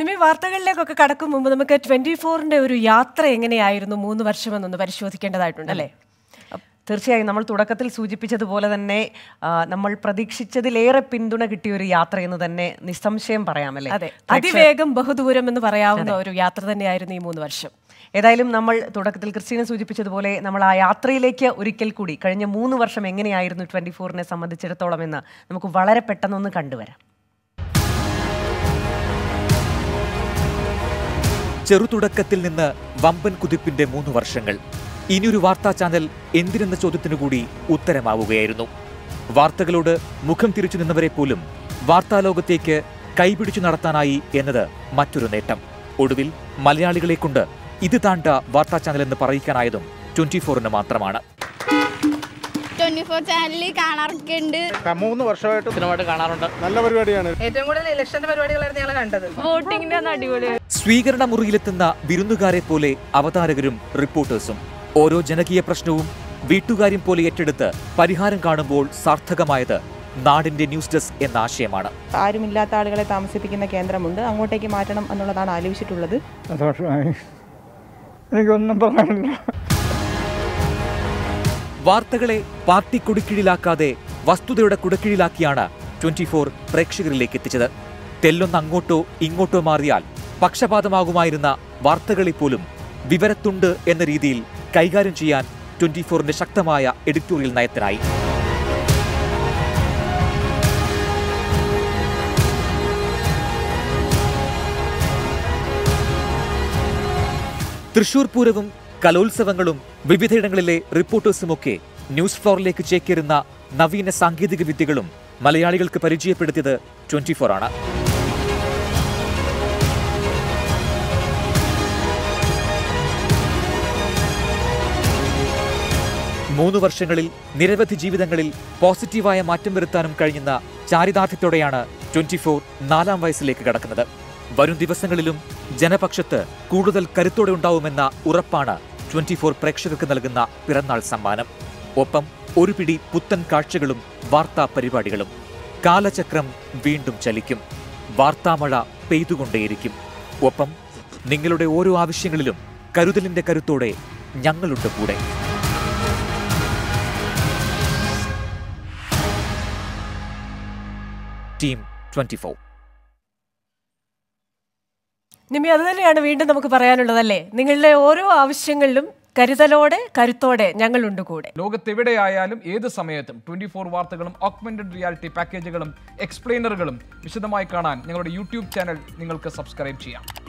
നിമി വാർത്തകളിലേക്കൊക്കെ കടക്കും മുമ്പ് നമുക്ക് ട്വന്റി ഫോറിന്റെ ഒരു യാത്ര എങ്ങനെയായിരുന്നു മൂന്ന് വർഷമെന്നൊന്ന് പരിശോധിക്കേണ്ടതായിട്ടുണ്ട് അല്ലേ തീർച്ചയായും നമ്മൾ തുടക്കത്തിൽ സൂചിപ്പിച്ചതുപോലെ തന്നെ ആ, നമ്മൾ പ്രതീക്ഷിച്ചതിലേറെ പിന്തുണ കിട്ടിയ ഒരു യാത്രയെന്ന് തന്നെ നിസ്സംശയം പറയാമല്ലേ അതെ അതിവേഗം ബഹുദൂരം എന്ന് പറയാവുന്ന ഒരു യാത്ര തന്നെയായിരുന്നു ഈ മൂന്ന് വർഷം ഏതായാലും നമ്മൾ തുടക്കത്തിൽ ക്രിസ്റ്റീന സൂചിപ്പിച്ചതുപോലെ നമ്മൾ ആ യാത്രയിലേക്ക് ഒരിക്കൽ കൂടി കഴിഞ്ഞ മൂന്ന് വർഷം എങ്ങനെയായിരുന്നു ട്വന്റി ഫോറിനെ സംബന്ധിച്ചിടത്തോളം എന്ന് നമുക്ക് വളരെ പെട്ടെന്നൊന്ന് കണ്ടുവരാം ചെറുതുടക്കത്തിൽ നിന്ന് വമ്പൻ കുതിപ്പിന്റെ മൂന്ന് വർഷങ്ങൾ ഇനിയൊരു വാർത്താ ചാനൽ എന്തിനെന്ന ചോദ്യത്തിനു കൂടി ഉത്തരമാവുകയായിരുന്നു വാർത്തകളോട് മുഖം തിരിച്ചു നിന്നവരെ പോലും വാർത്താലോകത്തേക്ക് കൈപിടിച്ചു നടത്താനായി എന്നത് മറ്റൊരു നേട്ടം ഒടുവിൽ മലയാളികളെ കൊണ്ട് ഇത് താണ്ട വാർത്താ ചാനൽ എന്ന് പറയിക്കാനായതും ട്വന്റി ഫോറിന് മാത്രമാണ് ട്വന്റി ഫോർ ചാനലിൽ കാണാറൊക്കെ ഉണ്ട് മൂന്ന് വർഷമായിട്ട് സ്ഥിരമായിട്ട് കാണാറുണ്ട് നല്ല പരിപാടിയാണ് ഏറ്റവും കൂടുതൽ ഇലക്ഷന്റെ പരിപാടികളായിരുന്നു ഞങ്ങൾ കണ്ടത് വോട്ടിങ്ങിന്റെ അടിപൊളി സ്വീകരണ മുറിയിലെത്തുന്ന വിരുന്നുകാരെ പോലെ അവതാരകരും റിപ്പോർട്ടേഴ്സും ഓരോ ജനകീയ പ്രശ്നവും വീട്ടുകാര്യം പോലെ ഏറ്റെടുത്ത് പരിഹാരം കാണുമ്പോൾ സാർത്ഥകമായത് നാടിന്റെ ന്യൂസ് ഡെസ്ക് എന്ന ആശയമാണ് ആരുമില്ലാത്ത ആളുകളെ താമസിപ്പിക്കുന്ന കേന്ദ്രമുണ്ട് അങ്ങോട്ടേക്ക് മാറ്റണം എന്നുള്ളതാണ് ആലോചിച്ചിട്ടുള്ളത് സന്തോഷമായി എനിക്കൊന്നും പറയാനില്ല വാർത്തകളെ പാർട്ടി കുടുക്കീഴിലാക്കാതെ വസ്തുതയുടെ കുടക്കീഴിലാക്കിയാണ് ട്വന്റി ഫോർ പ്രേക്ഷകരിലേക്ക് എത്തിച്ചത് തെല്ലൊന്ന് അങ്ങോട്ടോ ഇങ്ങോട്ടോ മാറിയാൽ പക്ഷപാതമാകുമായിരുന്ന വാർത്തകളെ പോലും വിവരത്തുണ്ട് എന്ന രീതിയിൽ കൈകാര്യം ചെയ്യാൻ ട്വന്റി ഫോറിന്റെ ശക്തമായ എഡിറ്റോറിയൽ നയത്തിനായി തൃശൂർ പൂരവും കലോത്സവങ്ങളും വിവിധയിടങ്ങളിലെ റിപ്പോർട്ടേഴ്സുമൊക്കെ ന്യൂസ് ഫ്ലോറിലേക്ക് ചേക്കേറുന്ന നവീന സാങ്കേതിക വിദ്യകളും മലയാളികൾക്ക് പരിചയപ്പെടുത്തിയത് ട്വന്റി ഫോർ ആണ് മൂന്ന് വർഷങ്ങളിൽ നിരവധി ജീവിതങ്ങളിൽ പോസിറ്റീവായ മാറ്റം വരുത്താനും കഴിയുന്ന ചാരിതാർത്ഥ്യത്തോടെയാണ് ട്വന്റി ഫോർ നാലാം വയസ്സിലേക്ക് കടക്കുന്നത് വരും ദിവസങ്ങളിലും ജനപക്ഷത്ത് കൂടുതൽ കരുത്തോടെ ഉണ്ടാവുമെന്ന ഉറപ്പാണ് ട്വന്റി ഫോർ പ്രേക്ഷകർക്ക് നൽകുന്ന പിറന്നാൾ സമ്മാനം ഒപ്പം ഒരു പിടി പുത്തൻ കാഴ്ചകളും വാർത്താ പരിപാടികളും കാലചക്രം വീണ്ടും ചലിക്കും വാർത്താമഴ പെയ്തുകൊണ്ടേയിരിക്കും ഒപ്പം നിങ്ങളുടെ ഓരോ ആവശ്യങ്ങളിലും കരുതലിന്റെ കരുത്തോടെ ഞങ്ങളുണ്ട് കൂടെ ടീം ട്വന്റി ഫോർ നിമി അത് തന്നെയാണ് വീണ്ടും നമുക്ക് പറയാനുള്ളതല്ലേ നിങ്ങളുടെ ഓരോ ആവശ്യങ്ങളിലും കരുതലോടെ കരുത്തോടെ ഞങ്ങളുണ്ട് കൂടെ ലോകത്തെവിടെയായാലും ഏത് സമയത്തും ട്വന്റി ഫോർ വാർത്തകളും ഓഗ്മെന്റഡ് റിയാലിറ്റി പാക്കേജുകളും എക്സ്പ്ലെയിനറുകളും വിശദമായി കാണാൻ ഞങ്ങളുടെ യൂട്യൂബ് ചാനൽ നിങ്ങൾക്ക് സബ്സ്ക്രൈബ് ചെയ്യാം